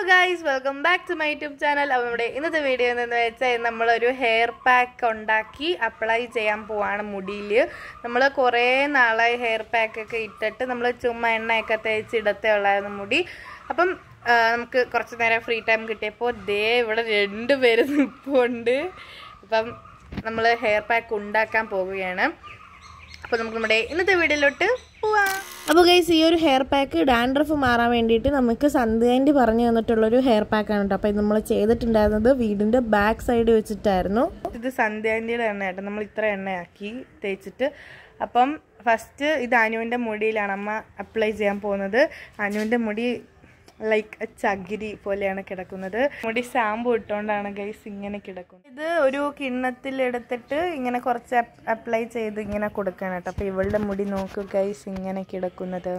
Guys welcome back to my YouTube channel അപ്പോൾ നമ്മുടെ ഇന്നത്തെ വീഡിയോ എന്ന് വെച്ചാൽ നമ്മളൊരു ഹെയർ പാക്ക് ഉണ്ടാക്കി അപ്ലൈ ചെയ്യാൻ പോവാണ് മുടിയിൽ നമ്മൾ കുറേ നാളായി ഹെയർ പാക്ക് ഒക്കെ ഇട്ടിട്ട് നമ്മൾ ചുമ്മാ എണ്ണയൊക്കെ തേച്ച് ഇടത്തേ ഉള്ളായിരുന്നു മുടി അപ്പം ആ, നമുക്ക് കുറച്ച് നേരം ഫ്രീ ടൈം കിട്ടിയപ്പോൾ ദേ ഇവിടെ രണ്ട് പേര് നിൽപ്പുണ്ട് അപ്പം നമ്മൾ ഹെയർ പാക്ക് ഉണ്ടാക്കാൻ പോവുകയാണ് അപ്പോൾ നമുക്ക് നമ്മുടെ ഇന്നത്തെ വീഡിയോയിലോട്ട് പോവാം അപ്പോൾ ഗൈസ് ഈ ഒരു ഹെയർ പാക്ക് ഡാൻഡ്രഫ് മാറാൻ വേണ്ടിയിട്ട് നമുക്ക് സന്ധ്യാൻ്റെ പറഞ്ഞു തന്നിട്ടുള്ളൊരു ഹെയർ പാക്കാണ് കേട്ടോ അപ്പോൾ ഇത് നമ്മൾ ചെയ്തിട്ടുണ്ടായിരുന്നത് വീടിൻ്റെ ബാക്ക് സൈഡ് വെച്ചിട്ടായിരുന്നു ഇത് സന്ധ്യാൻ്റെ എണ്ണ കേട്ടോ നമ്മൾ ഇത്ര എണ്ണയാക്കി തേച്ചിട്ട് അപ്പം ഫസ്റ്റ് ഇത് അനുവിൻ്റെ മുടിയിലാണ് അമ്മ അപ്ലൈ ചെയ്യാൻ പോകുന്നത് അനുവിൻ്റെ മുടി ലൈക്ക് ചകിരി പോലെയാണ് കിടക്കുന്നത് മുടി ഷാമ്പു ഇട്ടുകൊണ്ടാണ് ഗൈസ് ഇങ്ങനെ കിടക്കുന്നത് ഇത് ഒരു കിണ്ണത്തിൽ എടുത്തിട്ട് ഇങ്ങനെ കുറച്ച് അപ്ലൈ ചെയ്ത് ഇങ്ങനെ കൊടുക്കണം കേട്ടോ അപ്പോൾ ഇവളുടെ മുടി നോക്കൂ ഗൈസ് ഇങ്ങനെ കിടക്കുന്നത്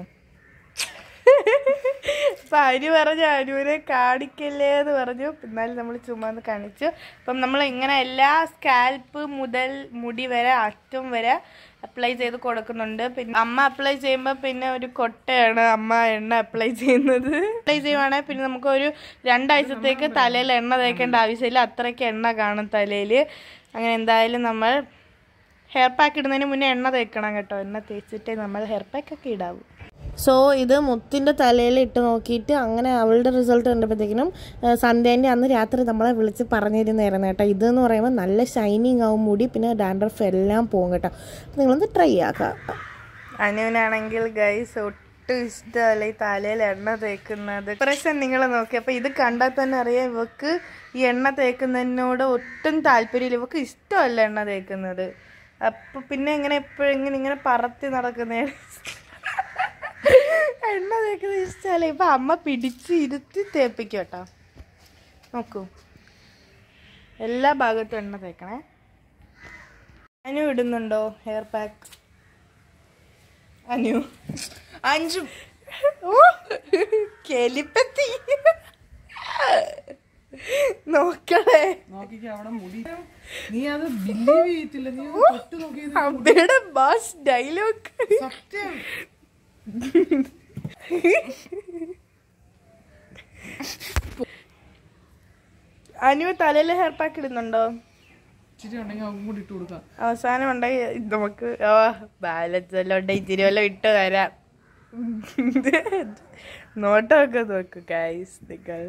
അപ്പൊ അനു പറഞ്ഞു അനുവിനെ കാണിക്കല്ലേ എന്ന് പറഞ്ഞു എന്നാലും നമ്മൾ ചുമ്മാ ഒന്ന് കാണിച്ചു അപ്പം നമ്മൾ ഇങ്ങനെ എല്ലാ സ്കാൽപ്പ് മുതൽ മുടി വരെ അറ്റം വരെ അപ്ലൈ ചെയ്ത് കൊടുക്കുന്നുണ്ട് പിന്നെ അമ്മ അപ്ലൈ ചെയ്യുമ്പോൾ പിന്നെ ഒരു കൊട്ടയാണ് അമ്മ എണ്ണ അപ്ലൈ ചെയ്യുന്നത് അപ്ലൈ ചെയ്യുവാണെങ്കിൽ പിന്നെ നമുക്ക് ഒരു രണ്ടാഴ്ചത്തേക്ക് തലയിൽ എണ്ണ തേക്കേണ്ട ആവശ്യമില്ല അത്രയ്ക്ക് എണ്ണ കാണും തലയിൽ അങ്ങനെ എന്തായാലും നമ്മൾ ഹെയർ പാക്ക് ഇടുന്നതിന് മുന്നേ എണ്ണ തേക്കണം കേട്ടോ എണ്ണ തേച്ചിട്ടേ നമ്മൾ ഹെയർ പാക്ക് ഒക്കെ ഇടാവൂ സോ ഇത് മുത്തിൻ്റെ തലയിൽ ഇട്ട് നോക്കിയിട്ട് അങ്ങനെ അവളുടെ റിസൾട്ട് കണ്ടപ്പോഴത്തേക്കിനും സന്ധ്യേൻ്റെ അന്ന് രാത്രി നമ്മളെ വിളിച്ച് പറഞ്ഞിരുന്നായിരുന്നു കേട്ടോ ഇതെന്ന് പറയുമ്പോൾ നല്ല ഷൈനിങ് ആവും മുടി പിന്നെ ഡാൻഡ്രഫ് എല്ലാം പോകും കേട്ടോ അപ്പോൾ നിങ്ങളൊന്ന് ട്രൈ ആക്കാം അനുവിനാണെങ്കിൽ ഗൈസ് ഒട്ടും ഇഷ്ടമല്ല ഈ തലയിൽ എണ്ണ തേക്കുന്നത് പ്രശ്നം നിങ്ങൾ നോക്കി അപ്പൊ ഇത് കണ്ടാൽ തന്നെ അറിയാം ഇവക്ക് ഈ എണ്ണ തേക്കുന്നതിനോട് ഒട്ടും താല്പര്യമില്ല ഇവക്ക് ഇഷ്ടമല്ല എണ്ണ തേക്കുന്നത് അപ്പൊ പിന്നെ ഇങ്ങനെ എപ്പോഴും ഇങ്ങനെ ഇങ്ങനെ പറത്തി നടക്കുന്നേ എണ്ണ തേക്കുന്നത് ഇഷ്ടമല്ല ഇപ്പൊ അമ്മ പിടിച്ച് ഇരുത്തി തേപ്പിക്കും കേട്ടോ നോക്കൂ എല്ലാ ഭാഗത്തും എണ്ണ തേക്കണേ അനു ഇടുന്നുണ്ടോ ഹെയർ പാക്ക് അനു അഞ്ചു ഓ കെലിപ്പത്തി നോക്കണേ നോക്കിക്ക് അവിടെ മുടി നീ അത് ബിലീവ് ചെയ്യത്തില്ല നീ അത് തൊട്ട് നോക്കിയത് അമ്മയുടെ ബാസ് ഡയലോഗ് സത്യം അനു തലയിൽ ഹെയർ പാക്ക് ഇടുന്നുണ്ടോ ഇച്ചിരി ഉണ്ടെങ്കിൽ അവൻ കൂടി ഇട്ട് കൊടുക്കാം അവസാനം ഉണ്ടെങ്കിൽ നമുക്ക് ഓ ബാലൻസ് എല്ലാം ഉണ്ട് ഇച്ചിരി വല്ലതും ഇട്ട് തരാം നോട്ടമൊക്കെ നോക്കൂ ഗൈസ് നിങ്ങൾ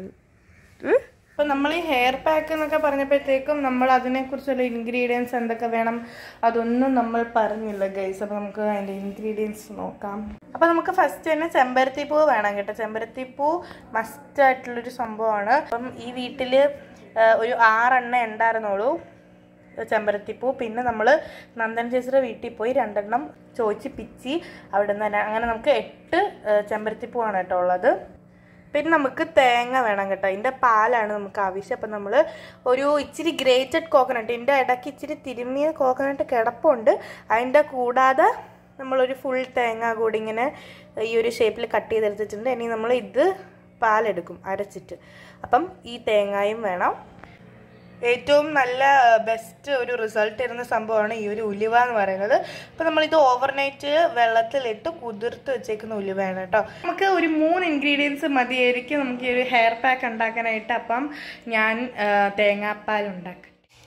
അപ്പൊ നമ്മൾ ഈ ഹെയർ പാക്ക് എന്നൊക്കെ പറഞ്ഞപ്പോഴത്തേക്കും നമ്മൾ അതിനെക്കുറിച്ചുള്ള ഇൻഗ്രീഡിയൻസ് എന്തൊക്കെ വേണം അതൊന്നും നമ്മൾ പറഞ്ഞില്ല ഗൈസ് അപ്പൊ നമുക്ക് അതിന്റെ ഇൻഗ്രീഡിയൻസ് നോക്കാം അപ്പൊ നമുക്ക് ഫസ്റ്റ് തന്നെ ചെമ്പരത്തി പൂ വേണം കേട്ടോ ചെമ്പരത്തി പൂ മസ്റ്റ് ആയിട്ടുള്ളൊരു സംഭവമാണ് അപ്പം ഈ വീട്ടില് ആ, ഒരു ആറെണ്ണ ഉണ്ടായിരുന്നുള്ളൂ ചെമ്പരത്തിപ്പൂ പിന്നെ നമ്മൾ നന്ദൻ ചേച്ചിയുടെ വീട്ടിൽ പോയി രണ്ടെണ്ണം ചോദിച്ച് പിച്ചി അവിടെ നിന്ന് തന്നെ അങ്ങനെ നമുക്ക് എട്ട് ഏഹ്, ചെമ്പരത്തിപ്പൂവാണ് കേട്ടോ ഉള്ളത് പിന്നെ നമുക്ക് തേങ്ങ വേണം കേട്ടോ ഇതിൻ്റെ പാലാണ് നമുക്ക് ആവശ്യം അപ്പം നമ്മൾ ഒരു ഇച്ചിരി ഗ്രേറ്റഡ് കോക്കനട്ട് ഇതിൻ്റെ ഇടയ്ക്ക് ഇച്ചിരി തിരുമ്മിയ കോക്കനട്ട് കിടപ്പുണ്ട് അതിൻ്റെ കൂടാതെ നമ്മളൊരു ഫുൾ തേങ്ങ കൂടി ഇങ്ങനെ ഈ ഒരു ഷേപ്പിൽ കട്ട് ചെയ്തെടുത്തിട്ടുണ്ട് ഇനി നമ്മൾ ഇത് പാലെടുക്കും അരച്ചിട്ട് അപ്പം ഈ തേങ്ങയും വേണം ഏറ്റവും നല്ല ബെസ്റ്റ് ഒരു റിസൾട്ട് തരുന്ന സംഭവമാണ് ഈ ഒരു ഉലുവ എന്ന് പറയുന്നത് അപ്പോൾ നമ്മളിത് ഓവർനൈറ്റ് വെള്ളത്തിലിട്ട് കുതിർത്ത് വെച്ചേക്കുന്ന ഉലുവയാണ് കേട്ടോ നമുക്ക് ഒരു മൂന്ന് ഇൻഗ്രീഡിയൻസ് മതിയായിരിക്കും നമുക്ക് ഈ ഒരു ഹെയർ പാക്ക് ഉണ്ടാക്കാനായിട്ട് അപ്പം ഞാൻ ആ, തേങ്ങാപ്പാൽ ഉണ്ടാക്കാം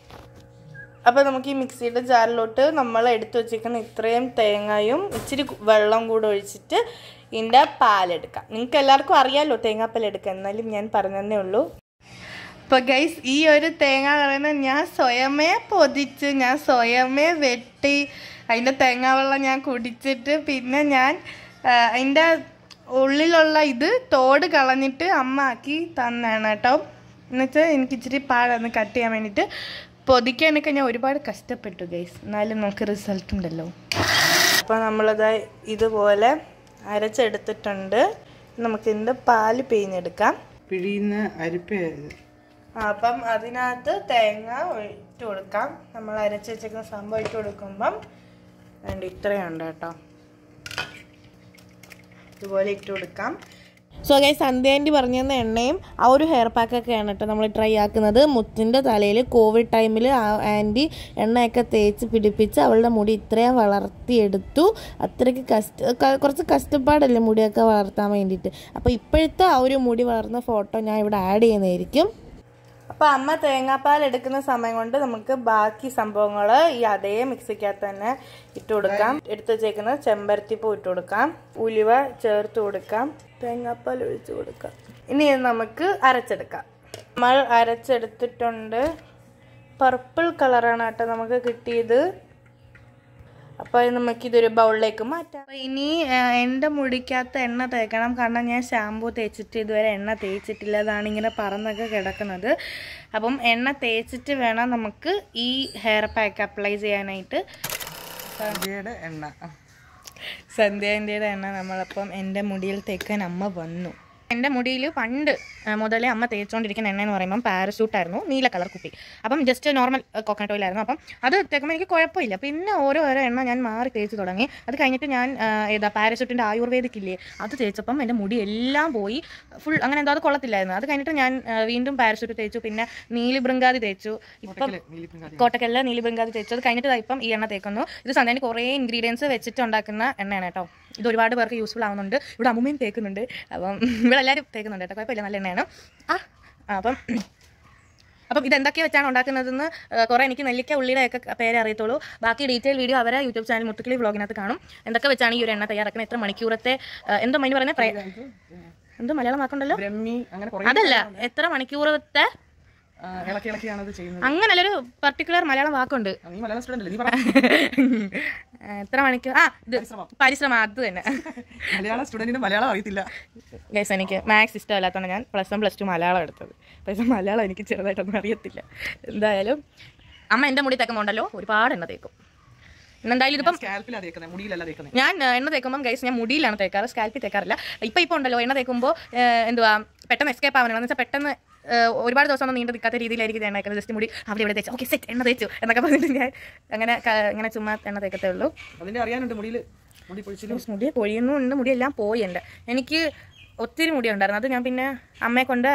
അപ്പോൾ നമുക്ക് ഈ മിക്സിയുടെ ജാറിലോട്ട് നമ്മൾ എടുത്തു വെച്ചേക്കുന്ന ഇത്രയും തേങ്ങയും ഇച്ചിരി വെള്ളം കൂടെ ഒഴിച്ചിട്ട് ഇതിൻ്റെ പാലെടുക്കാം നിങ്ങൾക്ക് എല്ലാവർക്കും അറിയാമല്ലോ തേങ്ങാപ്പാൽ എടുക്കാം എന്നാലും ഞാൻ പറഞ്ഞതേ ഉള്ളൂ അപ്പോൾ ഗൈസ് ഈ ഒരു തേങ്ങ പറയുന്നത് ഞാൻ സ്വയമേ പൊതിച്ച് ഞാൻ സ്വയമേ വെട്ടി അതിൻ്റെ തേങ്ങ വെള്ളം ഞാൻ കുടിച്ചിട്ട് പിന്നെ ഞാൻ ആ, അതിൻ്റെ ഉള്ളിലുള്ള ഇത് തോട് കളഞ്ഞിട്ട് അമ്മ ആക്കി തന്നാണ് കേട്ടോ എന്നുവെച്ചാൽ എനിക്ക് ഇച്ചിരി പാടൊന്ന് കട്ട് ചെയ്യാൻ വേണ്ടിയിട്ട് പൊതിക്കാനൊക്കെ ഞാൻ ഒരുപാട് കഷ്ടപ്പെട്ടു ഗൈസ് എന്നാലും നമുക്ക് റിസൾട്ട് ഉണ്ടല്ലോ അപ്പോൾ നമ്മളത് ഇതുപോലെ അരച്ചെടുത്തിട്ടുണ്ട് നമുക്ക് ഇതിൻ്റെ പാല് പിഴിഞ്ഞെടുക്കാം പിഴിയുന്ന അരിപ്പയത് ആ, അപ്പം അതിനകത്ത് തേങ്ങ ഇട്ട് കൊടുക്കാം നമ്മൾ അരച്ച് വെച്ചേക്കുന്ന സംഭവം ഇട്ട് കൊടുക്കുമ്പം വേണ്ട ഇത്രയുണ്ട് കേട്ടോ ഇതുപോലെ ഇട്ട് കൊടുക്കാം സോ ഗൈസ് സന്ധ്യാൻറ്റി പറഞ്ഞു തന്ന എണ്ണയും ആ ഒരു ഹെയർ പാക്കൊക്കെയാണ് കേട്ടോ നമ്മൾ ട്രൈ ആക്കുന്നത് മുത്തിൻ്റെ തലയിൽ കോവിഡ് ടൈമിൽ ആ ആൻറ്റി എണ്ണയൊക്കെ തേച്ച് പിടിപ്പിച്ച് അവളുടെ മുടി ഇത്രയും വളർത്തിയെടുത്തു അത്രയ്ക്ക് കഷ്ട ക- കുറച്ച് കഷ്ടപ്പാടല്ലേ മുടിയൊക്കെ വളർത്താൻ വേണ്ടിയിട്ട് അപ്പോൾ ഇപ്പോഴത്തെ ആ ഒരു മുടി വളർന്ന ഫോട്ടോ ഞാൻ ഇവിടെ ആഡ് ചെയ്യുന്നതായിരിക്കും അപ്പോൾ അമ്മ തേങ്ങാപ്പാൽ എടുക്കുന്ന സമയം കൊണ്ട് നമുക്ക് ബാക്കി സംഭവങ്ങൾ ഈ അതേ മിക്സിക്കകത്ത് തന്നെ ഇട്ട് കൊടുക്കാം എടുത്ത് വെച്ചേക്കുന്ന ചെമ്പരത്തിപ്പൂ ഇട്ട് കൊടുക്കാം ഉലുവ ചേർത്ത് കൊടുക്കാം തേങ്ങാപ്പാൽ ഒഴിച്ചു കൊടുക്കാം ഇനി ഇത് നമുക്ക് അരച്ചെടുക്കാം നമ്മൾ അരച്ചെടുത്തിട്ടുണ്ട് പർപ്പിൾ കളറാണ് കേട്ടോ നമുക്ക് കിട്ടിയത് അപ്പോൾ നമുക്ക് ഇതൊരു ബൗളിലേക്ക് മാറ്റാം അപ്പോൾ ഇനി ആ, എൻ്റെ മുടിക്കകത്ത് എണ്ണ തേക്കണം കാരണം ഞാൻ ഷാമ്പൂ തേച്ചിട്ട് ഇതുവരെ എണ്ണ തേച്ചിട്ടില്ല അതാണ് ഇങ്ങനെ പറന്നൊക്കെ കിടക്കുന്നത് അപ്പം എണ്ണ തേച്ചിട്ട് വേണം നമുക്ക് ഈ ഹെയർ പാക്ക് അപ്ലൈ ചെയ്യാനായിട്ട് സന്ധ്യയുടെ എണ്ണ സന്ധ്യാൻ്റെയുടെ എണ്ണ നമ്മളപ്പം എൻ്റെ മുടിയിൽ തേക്കാൻ അമ്മ വന്നു എൻ്റെ മുടിയിൽ പണ്ട് ആ, മുതലേ അമ്മ തേച്ചുകൊണ്ടിരിക്കുന്ന എണ്ണ എന്ന് പറയുമ്പം പാരഷൂട്ടായിരുന്നു നീല കളർ കുപ്പി അപ്പം ജസ്റ്റ് നോർമൽ കോക്കനട്ട് ഓയിലായിരുന്നു അപ്പം അത് തേക്കുമ്പോൾ എനിക്ക് കുഴപ്പമില്ല പിന്നെ ഓരോ ഓരോ എണ്ണ ഞാൻ മാറി തേച്ച് തുടങ്ങി അത് കഴിഞ്ഞിട്ട് ഞാൻ ആ, ഏതാ പാരഷൂട്ടിൻ്റെ ആയുർവേദിക് ഇല്ലേ അത് തേച്ചപ്പം എൻ്റെ മുടി എല്ലാം പോയി ഫുൾ അങ്ങനെ എന്തോ അത് കൊള്ളത്തില്ലായിരുന്നു അത് കഴിഞ്ഞിട്ട് ഞാൻ ആ, വീണ്ടും പാരഷൂട്ട് തേച്ചു പിന്നെ നീലി ബൃങ്കാതി തേച്ചു ഇപ്പം കോട്ടക്കല്ല നീലി ബംഗാളി തേച്ചു അത് കഴിഞ്ഞിട്ട് ദാ ഇപ്പം ഈ എണ്ണ തേക്കുന്നു ഇത് സന്ധ്യാന് കുറേ ഇൻഗ്രീഡിയൻസ് വെച്ചിട്ട് ഉണ്ടാക്കുന്ന എണ്ണയാണ് കേട്ടോ ഇത് ഒരുപാട് പേർക്ക് യൂസ്ഫുൾ ആവുന്നുണ്ട് ഇവിടെ അമ്മൂമ്മയും തേക്കുന്നുണ്ട് അപ്പം ഇവിടെ എല്ലാവരും തേക്കുന്നുണ്ട് കേട്ടോ കുഴപ്പമില്ല നല്ല എണ്ണയാണ് ആ ആ, അപ്പം അപ്പം ഇത് എന്തൊക്കെ വെച്ചാണ് ഉണ്ടാക്കുന്നതെന്ന് ആ, കുറേ എനിക്ക് നെല്ലിക്ക ഉള്ളിയുടെ ഒക്കെ പേരെ അറിയത്തുള്ളൂ ബാക്കി ഡീറ്റെയിൽ വീഡിയോ അവരെ യൂട്യൂബ് ചാനൽ മുത്തുക്കിളി വ്ളോഗിനകത്ത് കാണും എന്തൊക്കെ വെച്ചാണ് ഈ ഒരു എണ്ണ തയ്യാറാക്കുന്നത് എത്ര മണിക്കൂറത്തെ ആ, എന്തോ മൈന് പറയുന്നത് പ്രേ- എന്തോ മലയാളം വാക്കുണ്ടല്ലോ ബ്രഹ്മി അങ്ങനെ കുറെ അതല്ല എത്ര മണിക്കൂറത്തെ ഇളക്കി ഇളക്കിയാണ് അത് ചെയ്യുന്നത് അങ്ങനല്ലൊരു പർട്ടിക്കുലർ മലയാളം വാക്കുണ്ട് ആ, നീ മലയാളം സ്റ്റുഡന്റ് അല്ലേ നീ പറ എത്ര മണിക്കൂർ ആ ഇത് പരിശ്രമം അത് തന്നെ മലയാളം സ്റ്റുഡന്റിന് മലയാളം അറിയത്തില്ല ഗൈസ് എനിക്ക് മാത്സ് ഇഷ്ടമല്ലാത്തതുകൊണ്ട് ഞാൻ plus one plus two Malayalam എടുത്തത് പക്ഷേ മലയാളം എനിക്ക് ചെറുതായിട്ടൊന്നും അറിയത്തില്ല എന്തായാലും അമ്മ എൻ്റെ മുടി തേക്കുന്നുണ്ടല്ലോ ഒരുപാട് എണ്ണ തേക്കും ഇന്നെന്തായാലും ഇതിപ്പം സ്കാൽപ്പിലാ തേക്കുന്നത് മുടിയിലല്ല തേക്കുന്നത് ഞാൻ ആ, എണ്ണ തേക്കുമ്പം ഗൈസ് ഞാൻ മുടിയിലാണ് തേക്കാറ് സ്കാൽപ്പിൽ തേക്കാറില്ല ഇപ്പം ഇപ്പോൾ ഉണ്ടല്ലോ എണ്ണ തേക്കുമ്പോൾ എന്തുവാ പെട്ടെന്ന് എസ്കേപ്പ് ആവാനാണ് എന്ന് വെച്ചാൽ പെട്ടെന്ന് ആ, ഒരുപാട് ദിവസം ഒന്നും നീണ്ടു നിൽക്കാത്ത രീതിയിലായിരിക്കും എണ്ണ തേക്കുന്നത് ജസ്റ്റ് മുടി അവിടെ ഇവിടെ തേച്ചു ഓക്കെ സെറ്റ് എണ്ണ തേച്ചു എന്നൊക്കെ പറഞ്ഞിട്ട് ഞാൻ അങ്ങനെ ക- ഇങ്ങനെ ചുമ്മാ എണ്ണ തേക്കത്തേ ഉള്ളൂ അതിന്റെ അറിയാനുണ്ട് മുടിയിൽ മുടി പൊഴിച്ചിലും മുടി പൊഴിയുന്നുണ്ട് മുടിയെല്ലാം പോയി എൻ്റെ എനിക്ക് ഒത്തിരി മുടി ഉണ്ടായിരുന്നു അത് ഞാൻ പിന്നെ അമ്മയെ കൊണ്ട്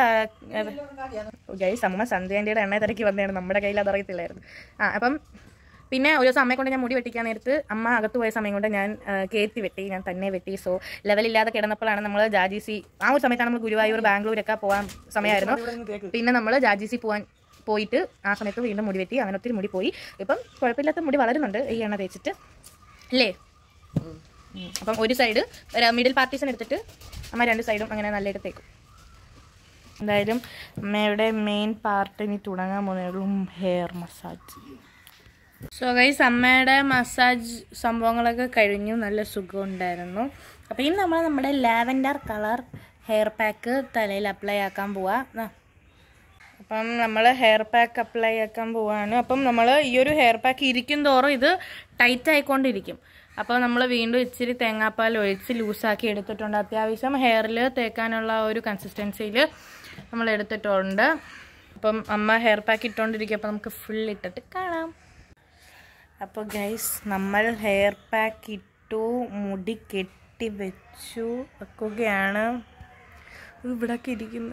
ഗൈസ് അമ്മ സന്ധ്യാൻ്റെ എണ്ണ തിരക്കി വന്നതാണ് നമ്മുടെ കയ്യിൽ അതറിയത്തില്ലായിരുന്നു ആ അപ്പം പിന്നെ ഒരു ദിവസം അമ്മയെ കൊണ്ട് ഞാൻ മുടി വെട്ടിക്കാൻ നേരത്ത് അമ്മ അകത്ത് പോയ സമയം കൊണ്ട് ഞാൻ ആ, കയറ്റി വെട്ടി ഞാൻ തന്നെ വെട്ടി സോ ലെവലില്ലാതെ കിടന്നപ്പോഴാണ് നമ്മൾ ജാജിസി ആ ഒരു സമയത്താണ് നമ്മൾ ഗുരുവായൂർ ബാംഗ്ലൂരൊക്കെ പോകാൻ സമയമായിരുന്നു പിന്നെ നമ്മൾ ജാജിസി പോകാൻ പോയിട്ട് ആ സമയത്ത് വീണ്ടും മുടി വെട്ടി അങ്ങനെ ഒത്തിരി മുടി പോയി ഇപ്പം കുഴപ്പമില്ലാത്ത മുടി വളരുന്നുണ്ട് ഈ എണ്ണ തേച്ചിട്ട് അല്ലേ ഉം. അപ്പം ഒരു സൈഡ് മിഡിൽ പാർട്ടീഷൻ എടുത്തിട്ട് അമ്മ രണ്ട് സൈഡും അങ്ങനെ നല്ലതായിട്ട് തേക്കും എന്തായാലും അമ്മയുടെ മെയിൻ പാർട്ട് ഇനി തുടങ്ങാൻ പോകുന്നതുള്ളൂ ഹെയർ മസാജ് സോ ഗൈസ് അമ്മയുടെ മസാജ് സംഭവങ്ങളൊക്കെ കഴിഞ്ഞു നല്ല സുഖമുണ്ടായിരുന്നു അപ്പോൾ ഇനി നമ്മൾ നമ്മുടെ ലാവൻഡർ കളർ ഹെയർ പാക്ക് തലയിൽ അപ്ലൈ ആക്കാൻ പോവാ ദാ. അപ്പം നമ്മൾ ഹെയർ പാക്ക് അപ്ലൈ ആക്കാൻ പോവാണ് അപ്പം നമ്മൾ ഈ ഒരു ഹെയർ പാക്ക് ഇരിക്കും തോറും ഇത് ടൈറ്റ് ആയിക്കൊണ്ടിരിക്കും അപ്പോൾ നമ്മൾ വീണ്ടും ഇച്ചിരി തേങ്ങാപ്പാൽ ഒഴിച്ച് ലൂസാക്കി എടുത്തിട്ടുണ്ട് അത്യാവശ്യം ഹെയറിൽ തേക്കാനുള്ള ആ ഒരു കൺസിസ്റ്റൻസിയിൽ നമ്മൾ എടുത്തിട്ടുണ്ട് അപ്പം അമ്മ ഹെയർ പാക്ക് ഇട്ടുകൊണ്ടിരിക്കും അപ്പോൾ നമുക്ക് ഫുൾ ഇട്ടിട്ട് കാണാം അപ്പോൾ ഗൈസ് നമ്മൾ ഹെയർ പാക്ക് ഇട്ടു മുടി കെട്ടി വെച്ചു വെക്കുകയാണ് ഇവിടൊക്കെ ഇരിക്കുന്നു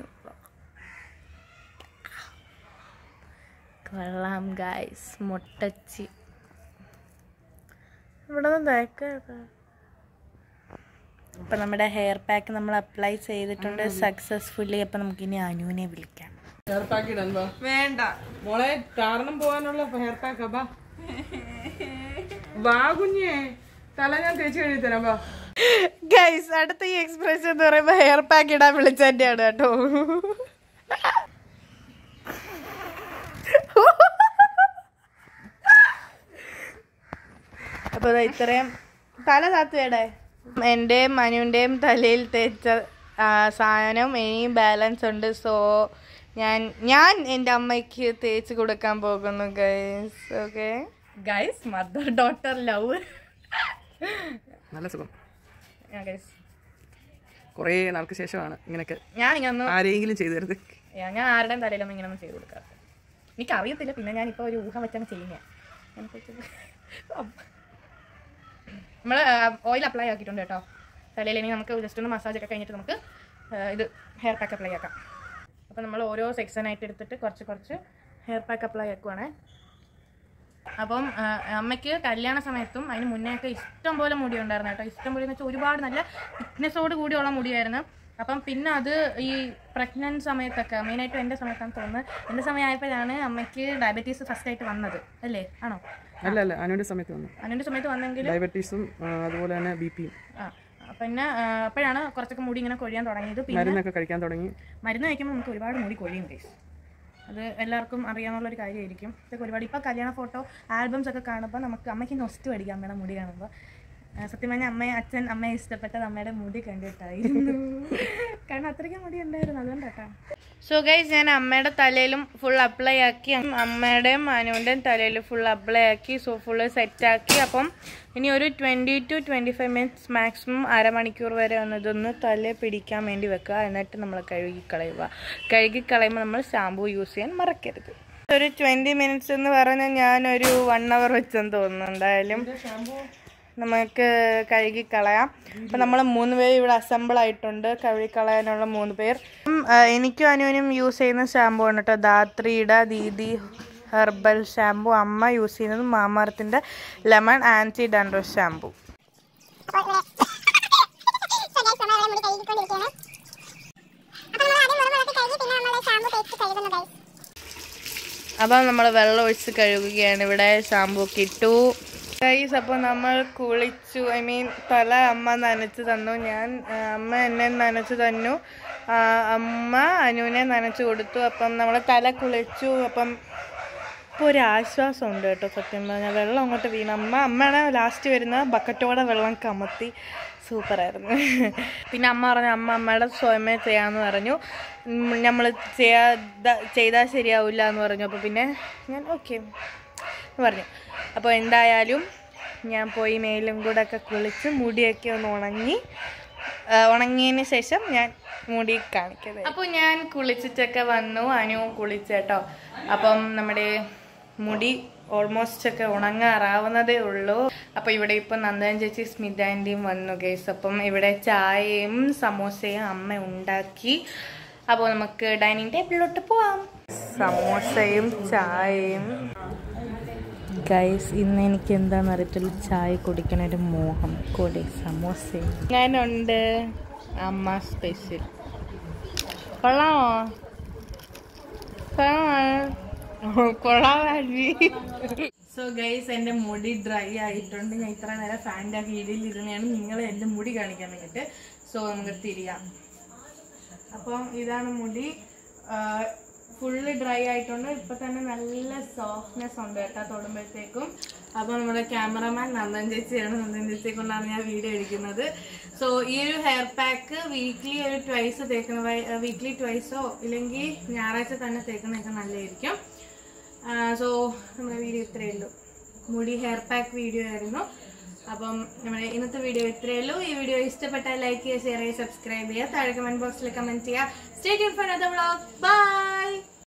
കൊള്ളാം ഗൈസ് മുട്ടച്ചി ഇവിടെ നിന്ന് തേക്കാം അപ്പം നമ്മുടെ ഹെയർ പാക്ക് നമ്മൾ അപ്ലൈ ചെയ്തിട്ടുണ്ട് സക്സസ്ഫുള്ളി അപ്പം നമുക്കിനി അനുവിനെ വിളിക്കാം ഹെയർ പാക്ക് ഇടാൻ വാ വേണ്ട മോളെ കാരണം പോകാനുള്ള ഹെയർ പാക്ക് ബാ വാ കുഞ്ഞേ തല ഞാൻ തേച്ച് കഴിഞ്ഞു തരാം വാ ഗൈസ് അടുത്ത ഈ എക്സ്പ്രഷൻ എന്ന് പറയുമ്പോൾ ഹെയർ പാക്ക് ഇടാൻ വിളിച്ചതിൻ്റെയാണ് കേട്ടോ അപ്പോൾ ദാ ഇത്രയും തല താത്തുവേടെ എൻ്റെയും മനുവിൻ്റെയും തലയിൽ തേച്ച ആ, സാധനം ഇനിയും ബാലൻസ് ഉണ്ട് സോ ഞാൻ ഞാൻ എൻ്റെ അമ്മയ്ക്ക് തേച്ച് കൊടുക്കാൻ പോകുന്നു guys okay guys mother daughter love നല്ല സുഖം ഗൈസ് കുറേ നാൾക്ക് ശേഷമാണ് ഇങ്ങനെയൊക്കെ ഞാനിങ്ങനെ ഒന്ന് ആരെങ്കിലും ചെയ്തു തരുന്നത് ഞാൻ ഞാൻ ആരുടെയും തലയിലൊന്നും ഇങ്ങനെ ഒന്നും ചെയ്ത് കൊടുക്കാറില്ല എനിക്കറിയത്തില്ല പിന്നെ ഞാനിപ്പോൾ ഒരു ഊഹം വെച്ചാണ് ചെയ്യുന്നത് നമ്മൾ ഓയിൽ അപ്ലൈ ആക്കിയിട്ടുണ്ട് കേട്ടോ തലയിൽ ഇനി നമുക്ക് ജസ്റ്റ് ഒന്ന് മസാജ് ഒക്കെ കഴിഞ്ഞിട്ട് നമുക്ക് ഇത് ഹെയർ പാക്ക് അപ്ലൈ ആക്കാം അപ്പോൾ നമ്മൾ ഓരോ സെക്ഷനായിട്ട് എടുത്തിട്ട് കുറച്ച് കുറച്ച് ഹെയർ പാക്ക് അപ്ലൈ ആക്കുവാണേ അപ്പം ആ, അമ്മയ്ക്ക് കല്യാണ സമയത്തും അതിന് മുന്നേ ഒക്കെ ഇഷ്ടം പോലെ മുടി ഉണ്ടായിരുന്നു കേട്ടോ ഇഷ്ടം പോലെ എന്ന് വെച്ചാൽ ഒരുപാട് നല്ല തിക്നെസ്സോട് കൂടിയുള്ള മുടിയായിരുന്നു അപ്പം പിന്നെ അത് ഈ പ്രഗ്നൻറ്റ് സമയത്തൊക്കെ മെയിനായിട്ടും എൻ്റെ സമയത്താണ് തോന്നുന്നത് എൻ്റെ സമയമായപ്പോഴാണ് അമ്മയ്ക്ക് ഡയബറ്റീസ് ഫസ്റ്റ് ആയിട്ട് വന്നത് അല്ലേ ആണോ അല്ല അല്ല അനുവിന്റെ സമയത്ത് വന്നു അതിൻ്റെ സമയത്ത് വന്നെങ്കിൽ ഡയബറ്റീസും ആ, അതുപോലെ തന്നെ ബി പിയും ആ പിന്നെ ആ, അപ്പോഴാണ് കുറച്ചൊക്കെ മുടി ഇങ്ങനെ കൊഴിയാൻ തുടങ്ങിയത് പിന്നെ മരുന്നൊക്കെ കഴിക്കാൻ തുടങ്ങി മരുന്ന് കഴിക്കുമ്പോൾ നമുക്ക് ഒരുപാട് മുടി കൊഴിയും കേസ് അത് എല്ലാവർക്കും അറിയാവുന്നുള്ളൊരു കാര്യമായിരിക്കും ഇതൊക്കെ ഒരുപാട് ഇപ്പോൾ കല്യാണ ഫോട്ടോ ആൽബംസ് ഒക്കെ കാണുമ്പോൾ നമുക്ക് അമ്മയ്ക്ക് നൊസ്റ്റ് പഠിക്കാം അമ്മയുടെ മുടി കാണുമ്പോൾ ആ, സത്യം പറഞ്ഞാൽ അമ്മയെ അച്ഛൻ അമ്മയെ ഇഷ്ടപ്പെട്ടത് അമ്മയുടെ മുടി കണ്ടിട്ടായിരുന്നു കാരണം അത്രയ്ക്ക് മുടി ഉണ്ടായിരുന്നു അതുകൊണ്ടാട്ടോ സോ ഗൈസ് ഞാൻ അമ്മയുടെ തലയിലും ഫുൾ അപ്ലൈ ആക്കി അമ്മയുടെയും അനുവിൻ്റെയും തലയിൽ ഫുൾ അപ്ലൈ ആക്കി സോ ഫുള്ള് സെറ്റാക്കി അപ്പം ഇനി ഒരു twenty to twenty five minutes maximum അരമണിക്കൂർ വരെ ഒന്ന് ഇതൊന്ന് തലയിൽ പിടിക്കാൻ വേണ്ടി വെക്കുക എന്നിട്ട് നമ്മൾ കഴുകി കളയുക കഴുകി കളയുമ്പോൾ നമ്മൾ ഷാമ്പൂ യൂസ് ചെയ്യാൻ മറക്കരുത് ഒരു ട്വൻറ്റി മിനിറ്റ്സ് എന്ന് പറഞ്ഞാൽ ഞാനൊരു വൺ അവർ വെച്ചെന്ന് തോന്നുന്നു എന്തായാലും നമുക്ക് കഴുകി കളയാം അപ്പം നമ്മൾ മൂന്ന് പേര് ഇവിടെ അസംബിൾ ആയിട്ടുണ്ട് കഴുകി കളയാനുള്ള മൂന്ന് പേർ ഉം, ആ, എനിക്കും അനുവിനും യൂസ് ചെയ്യുന്ന ഷാമ്പു ആണ് കേട്ടോ ധാത്രിയുടെ ദീദി ഹെർബൽ ഷാമ്പു അമ്മ യൂസ് ചെയ്യുന്നത് മാമാർത്തിൻ്റെ ലെമൺ ആൻറ്റി ഡാൻഡ്രഫ് ഷാമ്പു അപ്പം നമ്മൾ വെള്ളം ഒഴിച്ച് കഴുകുകയാണ് ഇവിടെ ഷാമ്പു ഒക്കെ ഇട്ടു ഗൈസ് അപ്പോൾ നമ്മൾ കുളിച്ചു ഐ മീൻ തല അമ്മ നനച്ച് തന്നു ഞാൻ ആ, അമ്മ എന്നെ നനച്ച് തന്നു ആ, അമ്മ അനുവിനെ നനച്ച് കൊടുത്തു അപ്പം നമ്മൾ തല കുളിച്ചു അപ്പം ഇപ്പോൾ ഒരു ആശ്വാസം ഉണ്ട് കേട്ടോ സത്യം പറഞ്ഞാൽ വെള്ളം അങ്ങോട്ട് വീണ അമ്മ അമ്മയാണ് ലാസ്റ്റ് വരുന്ന ബക്കറ്റോടെ വെള്ളം കമത്തി സൂപ്പറായിരുന്നു പിന്നെ അമ്മ പറഞ്ഞു അമ്മ അമ്മയുടെ സ്വയമേ ചെയ്യാമെന്ന് പറഞ്ഞു നമ്മൾ ചെയ്യാ ചെയ്താൽ ശരിയാവില്ല എന്ന് പറഞ്ഞു അപ്പോൾ പിന്നെ ഞാൻ ഓക്കെ പറഞ്ഞു അപ്പോൾ എന്തായാലും ഞാൻ പോയി മേലും കൂടെ ഒക്കെ കുളിച്ച് മുടിയൊക്കെ ഒന്ന് ഉണങ്ങി ആ, ഉണങ്ങിയതിന് ശേഷം ഞാൻ മുടി കാണിക്കുന്നത് അപ്പോൾ ഞാൻ കുളിച്ചിട്ടൊക്കെ വന്നു അനു കുളിച്ചേട്ടോ അപ്പം നമ്മുടെ മുടി ഓൾമോസ്റ്റ് ഒക്കെ ഉണങ്ങാറാവുന്നതേ ഉള്ളൂ അപ്പോൾ ഇവിടെ ഇപ്പം നന്ദൻ ചേച്ചി സ്മിത ആൻറ്റിയും വന്നു ഗൈസ് അപ്പം ഇവിടെ ചായയും സമോസയും അമ്മ ഉണ്ടാക്കി അപ്പോൾ നമുക്ക് ഡൈനിങ് ടേബിളിലോട്ട് പോവാം സമോസയും ചായയും ഗൈസ് ഇന്ന് എനിക്ക് എന്താണെന്ന് അറിയത്തില്ല ചായ കുടിക്കണ ഒരു മോഹം കൂടി സമോസയും ഞാനുണ്ട് അമ്മ സ്പെഷ്യൽ കൊള്ളാമോ സോ ഗൈസ് എൻ്റെ മുടി ഡ്രൈ ആയിട്ടുണ്ട് ഞാൻ ഇത്ര നേരം ഫാൻ്റെ കീഴിൽ ഇരുന്നാണ് നിങ്ങളെ എൻ്റെ മുടി കാണിക്കാൻ വേണ്ടിയിട്ട് സോ നമുക്ക് തിരിയാം അപ്പം ഇതാണ് മുടി ഫുള്ള് ഡ്രൈ ആയിട്ടുണ്ട് ഇപ്പൊ തന്നെ നല്ല സോഫ്റ്റ്നെസ് ഉണ്ട് കേട്ടോ തൊടുമ്പോഴത്തേക്കും അപ്പൊ നമ്മുടെ ക്യാമറമാൻ നന്ദൻ ചേച്ചിയാണ് നന്ദൻ ചേച്ചിയെ കൊണ്ടാണ് ഞാൻ വീഡിയോ എടുക്കുന്നത് സോ ഈ ഒരു ഹെയർ പാക്ക് വീക്ക്ലി ഒരു ട്വൈസ് തേക്കുന്ന വീക്ക്ലി ട്വൈസോ ഇല്ലെങ്കിൽ ഞായറാഴ്ച തന്നെ തേക്കുന്നതൊക്കെ നല്ലതായിരിക്കും സോ നമ്മുടെ വീഡിയോ ഇത്രയേ ഉള്ളൂ മുടി ഹെയർ പാക്ക് വീഡിയോ ആയിരുന്നു അപ്പം നമ്മുടെ ഇന്നത്തെ വീഡിയോ ഇത്രയേ ഉള്ളൂ ഈ വീഡിയോ ഇഷ്ടപ്പെട്ടാൽ ലൈക്ക് ചെയ്യുക ഷെയർ ചെയ്യുക സബ്സ്ക്രൈബ് ചെയ്യുക താഴെ കമന്റ് ബോക്സിൽ കമന്റ് ചെയ്യുക stay tune for other vlog by